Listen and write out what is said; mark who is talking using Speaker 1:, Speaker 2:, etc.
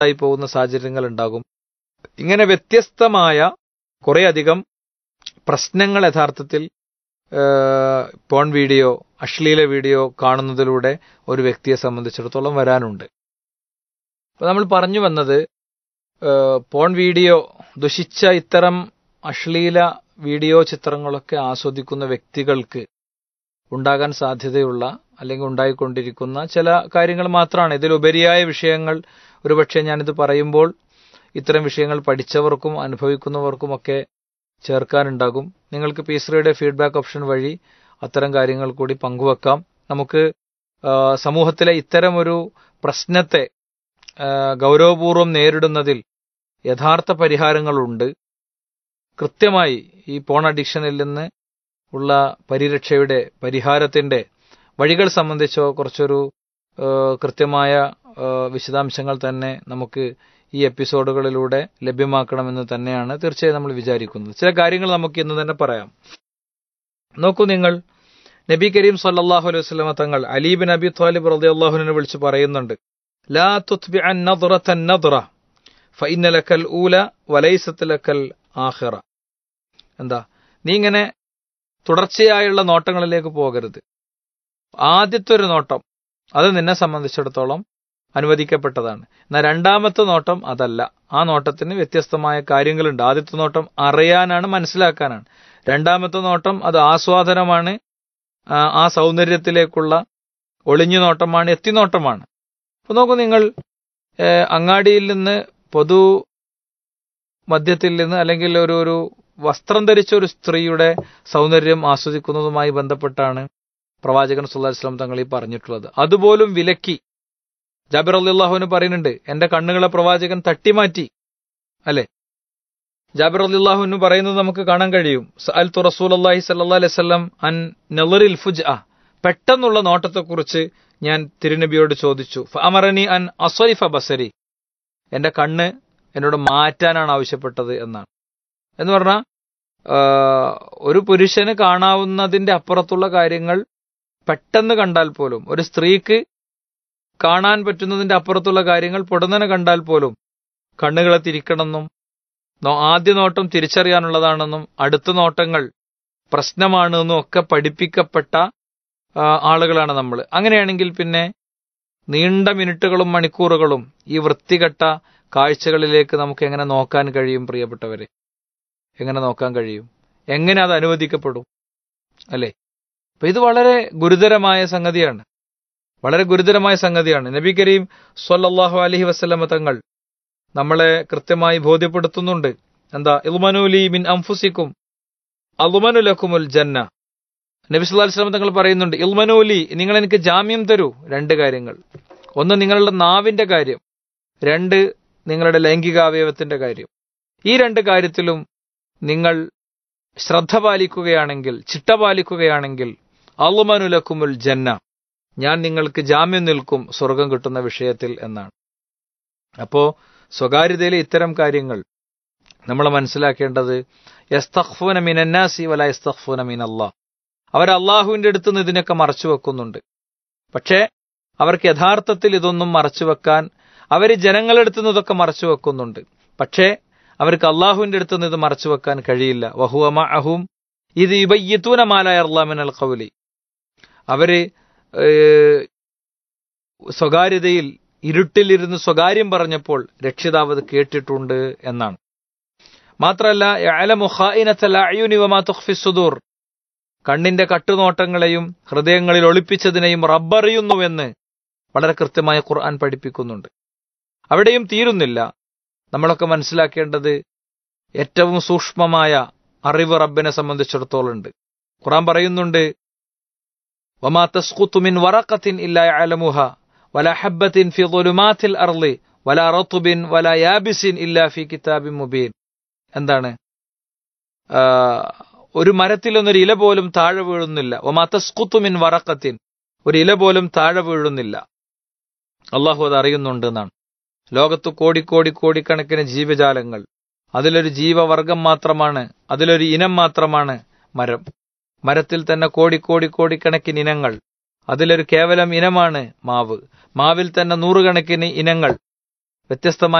Speaker 1: ആയി പോകുന്ന സാഹചര്യങ്ങൾ ഉണ്ടാകും ഇങ്ങനെ വ്യത്യസ്തമായ കുറേയധികം പ്രശ്നങ്ങൾ യഥാർത്ഥത്തിൽ ഏഹ്, പോൺ വീഡിയോ അശ്ലീല വീഡിയോ കാണുന്നതിലൂടെ ഒരു വ്യക്തിയെ സംബന്ധിച്ചിടത്തോളം വരാനുണ്ട് അപ്പൊ നമ്മൾ പറഞ്ഞു വന്നത് ഏഹ്, പോൺ വീഡിയോ ദുഷിച്ച ഇത്തരം അശ്ലീല വീഡിയോ ചിത്രങ്ങളൊക്കെ ആസ്വദിക്കുന്ന വ്യക്തികൾക്ക് ഉണ്ടാകാൻ സാധ്യതയുള്ള അല്ലെങ്കിൽ ഉണ്ടായിക്കൊണ്ടിരിക്കുന്ന ചില കാര്യങ്ങൾ മാത്രമാണ് ഇതിലുപരിയായ വിഷയങ്ങൾ ഒരുപക്ഷെ ഞാനിത് പറയുമ്പോൾ ഇത്തരം വിഷയങ്ങൾ പഠിച്ചവർക്കും അനുഭവിക്കുന്നവർക്കുമൊക്കെ ചേർക്കാനുണ്ടാകും നിങ്ങൾക്ക് പീസ്രയുടെ ഫീഡ്ബാക്ക് ഓപ്ഷൻ വഴി അത്തരം കാര്യങ്ങൾ കൂടി പങ്കുവെക്കാം നമുക്ക് ആ, സമൂഹത്തിലെ ഇത്തരം ഒരു പ്രശ്നത്തെ ആ, ഗൗരവപൂർവ്വം നേരിടുന്നതിൽ യഥാർത്ഥ പരിഹാരങ്ങളുണ്ട് കൃത്യമായി ഈ പോൺ അഡിക്ഷനിൽ നിന്ന് ഉള്ള പരിരക്ഷയുടെ പരിഹാരത്തിന്റെ വഴികൾ സംബന്ധിച്ചോ കുറച്ചൊരു ആ, കൃത്യമായ ആ, വിശദാംശങ്ങൾ തന്നെ നമുക്ക് ഈ എപ്പിസോഡുകളിലൂടെ ലഭ്യമാക്കണമെന്ന് തന്നെയാണ് തീർച്ചയായും നമ്മൾ വിചാരിക്കുന്നത് ചില കാര്യങ്ങൾ നമുക്ക് ഇന്ന് തന്നെ പറയാം നോക്കൂ നിങ്ങൾ നബി കരീം സല്ലല്ലാഹു അലൈഹി വസല്ലമ തങ്ങൾ അലി ബിൻ അബി ത്വാലിബ് റളിയല്ലാഹുവിനെ വിളിച്ച് പറയുന്നുണ്ട് ലാ തുത്ബിഅൻ നദ്റതൻ നദ്റ ഫഇന്ന ലക്കൽ ഊല വലൈസത്ത് ലക്കൽ ആഖിറ എന്താ നീ ഇങ്ങനെ തുടർച്ചയായുള്ള നോട്ടങ്ങളിലേക്ക് പോകരുത് ആദ്യത്തെ ഒരു നോട്ടം അത് നിന്നെ സംബന്ധിച്ചിടത്തോളം അനുവദിക്കപ്പെട്ടതാണ് എന്നാൽ രണ്ടാമത്തെ നോട്ടം അതല്ല ആ നോട്ടത്തിന് വ്യത്യസ്തമായ കാര്യങ്ങളുണ്ട് ആദ്യത്തെ നോട്ടം അറിയാനാണ് മനസ്സിലാക്കാനാണ് രണ്ടാമത്തെ നോട്ടം അത് ആസ്വാദനമാണ് ആ, ആ സൗന്ദര്യത്തിലേക്കുള്ള ഒളിഞ്ഞു നോട്ടമാണ് എത്തിനോട്ടമാണ് അപ്പൊ നോക്കൂ നിങ്ങൾ ഏഹ്, അങ്ങാടിയിൽ നിന്ന് പൊതു മദ്യത്തിൽ നിന്ന് അല്ലെങ്കിൽ ഒരു ഒരു വസ്ത്രം ധരിച്ച ഒരു സ്ത്രീയുടെ സൗന്ദര്യം ആസ്വദിക്കുന്നതുമായി ബന്ധപ്പെട്ടാണ് പ്രവാചകൻ സുല്ലാ വസ്ലാം തങ്ങൾ ഈ പറഞ്ഞിട്ടുള്ളത് അതുപോലും വിലക്കി ജാബിർ അള്ളാഹുവിന് പറയുന്നുണ്ട് എന്റെ കണ്ണുകളെ പ്രവാചകൻ തട്ടിമാറ്റി അല്ലെ ജാബിർ അള്ളാഹുവിന് പറയുന്നത് നമുക്ക് കാണാൻ കഴിയും അൽ തു റസൂൽ അള്ളാഹി സല്ലാ അലൈഹി സ്വലം അൻ നെളറിൽ ഫുജ് ആ പെട്ടെന്നുള്ള നോട്ടത്തെക്കുറിച്ച് ഞാൻ തിരുനബിയോട് ചോദിച്ചു അമറനി അൻ അസ്വരിഫ ബസരി എന്റെ കണ്ണ് എന്നോട് മാറ്റാനാണ് ആവശ്യപ്പെട്ടത് എന്നാണ് എന്ന് പറഞ്ഞാൽ ഒരു പുരുഷന് കാണാവുന്നതിന്റെ അപ്പുറത്തുള്ള കാര്യങ്ങൾ പെട്ടെന്ന് കണ്ടാൽ പോലും ഒരു സ്ത്രീക്ക് കാണാൻ പറ്റുന്നതിന്റെ അപ്പുറത്തുള്ള കാര്യങ്ങൾ പൊടുന്നനെ കണ്ടാൽ പോലും കണ്ണുകളെ തിരിക്കണമെന്നും നോ- ആദ്യ നോട്ടം തിരിച്ചറിയാനുള്ളതാണെന്നും അടുത്ത നോട്ടങ്ങൾ പ്രശ്നമാണെന്നും ഒക്കെ പഠിപ്പിക്കപ്പെട്ട ആ, ആളുകളാണ് നമ്മൾ അങ്ങനെയാണെങ്കിൽ പിന്നെ നീണ്ട മിനിറ്റുകളും മണിക്കൂറുകളും ഈ വൃത്തികെട്ട കാഴ്ചകളിലേക്ക് നമുക്ക് എങ്ങനെ നോക്കാൻ കഴിയും പ്രിയപ്പെട്ടവരെ എങ്ങനെ നോക്കാൻ കഴിയും എങ്ങനെ അത് അനുവദിക്കപ്പെടും അല്ലേ അപ്പൊ ഇത് വളരെ ഗുരുതരമായ സംഗതിയാണ് വളരെ ഗുരുതരമായ സംഗതിയാണ് നബി കരീം സ്വല്ലല്ലാഹു അലൈഹി വസല്ലമ തങ്ങൾ നമ്മളെ കൃത്യമായി ബോധ്യപ്പെടുത്തുന്നുണ്ട് എന്താ ഇൽമനൂലി മിൻ അംഫുസിക്കും അലുമനുലക്കുമുൽ ജന്ന നബി സല്ലല്ലാഹു അലൈഹി വസല്ലം തങ്ങൾ പറയുന്നുണ്ട് ഇൽമനൂലി നിങ്ങൾ എനിക്ക് ജാമ്യം തരൂ രണ്ട് കാര്യങ്ങൾ ഒന്ന് നിങ്ങളുടെ നാവിന്റെ കാര്യം രണ്ട് നിങ്ങളുടെ ലൈംഗികാവയവത്തിന്റെ കാര്യം ഈ രണ്ട് കാര്യത്തിലും നിങ്ങൾ ശ്രദ്ധ പാലിക്കുകയാണെങ്കിൽ ചിട്ട പാലിക്കുകയാണെങ്കിൽ അളുമനുലക്കുമുൽ ജന്ന ഞാൻ നിങ്ങൾക്ക് ജാമ്യം നിൽക്കും സ്വർഗം കിട്ടുന്ന വിഷയത്തിൽ എന്നാണ് അപ്പോ സ്വകാര്യതയിലെ ഇത്തരം കാര്യങ്ങൾ നമ്മൾ മനസ്സിലാക്കേണ്ടത് യസ്തഖ്ഫൂന മിനന്നാസി വല യസ്തഖ്ഫൂന മിനല്ലാ അവർ അള്ളാഹുവിന്റെ അടുത്ത് നിന്ന് ഇതിനൊക്കെ മറച്ചു വെക്കുന്നുണ്ട് പക്ഷേ അവർക്ക് യഥാർത്ഥത്തിൽ ഇതൊന്നും മറച്ചു വെക്കാൻ അവർ ജനങ്ങളുടെ അടുത്ത് നിന്ന് ഇതൊക്കെ മറച്ചു വെക്കുന്നുണ്ട് പക്ഷേ അവർക്ക് അള്ളാഹുവിന്റെ അടുത്ത് നിന്ന് ഇത് മറച്ചു വെക്കാൻ കഴിയില്ല വഹുവമ അഹും ഇത് ഇബയ്യത്തൂന മാലായ അള്ളാമിനൽ കൗലി അവര് ഏഹ്, സ്വകാര്യതയിൽ ഇരുട്ടിലിരുന്ന് സ്വകാര്യം പറഞ്ഞപ്പോൾ രക്ഷിതാവ് അത് കേട്ടിട്ടുണ്ട് എന്നാണ് മാത്രമല്ല യഅലമു ഖായിനത്തൽ അഅ്യുനി വമാ തുഖ്ഫി സുദൂർ കണ്ണിന്റെ കട്ടുനോട്ടങ്ങളെയും ഹൃദയങ്ങളിൽ ഒളിപ്പിച്ചതിനെയും റബ്ബറിയുന്നുവെന്ന് വളരെ കൃത്യമായ ഖുർആൻ പഠിപ്പിക്കുന്നുണ്ട് അവിടെയും തീരുന്നില്ല നമ്മളൊക്കെ മനസ്സിലാക്കേണ്ടത് ഏറ്റവും സൂക്ഷ്മമായ അറിവ് റബ്ബിനെ സംബന്ധിച്ചിടത്തോളം ഉണ്ട് ഖുർആൻ പറയുന്നുണ്ട് വമാ തസ്ഖുതു മിൻ വറഖത്തിൻ ഇല്ലാ യഅലമുഹ വലാ ഹബ്ബത്തിൻ ഫി ളുലുമാത്തിൽ അർളി വലാ റത്ബിൻ വലാ യാബിസിൻ ഇല്ലാ ഫി കിതാബിൻ മുബീൻ എന്താണ് ആ, ഒരു മരത്തിലൊന്നൊരു ഇല പോലും താഴെ വീഴുന്നില്ല വമാ തസ്ഖുതു മിൻ വറഖത്തിൻ ഒരു ഇല പോലും താഴെ വീഴുന്നില്ല അള്ളാഹു അത് അറിയുന്നുണ്ട് എന്നാണ് ലോകത്ത് കോടിക്കോടി കോടിക്കണക്കിന് ജീവജാലങ്ങൾ അതിലൊരു ജീവവർഗം മാത്രമാണ് അതിലൊരു ഇനം മാത്രമാണ് മരം മരത്തിൽ തന്നെ കോടിക്കോടി കോടിക്കണക്കിന് ഇനങ്ങൾ അതിലൊരു കേവലം ഇനമാണ് മാവ് മാവിൽ തന്നെ നൂറുകണക്കിന് ഇനങ്ങൾ വ്യത്യസ്തമായ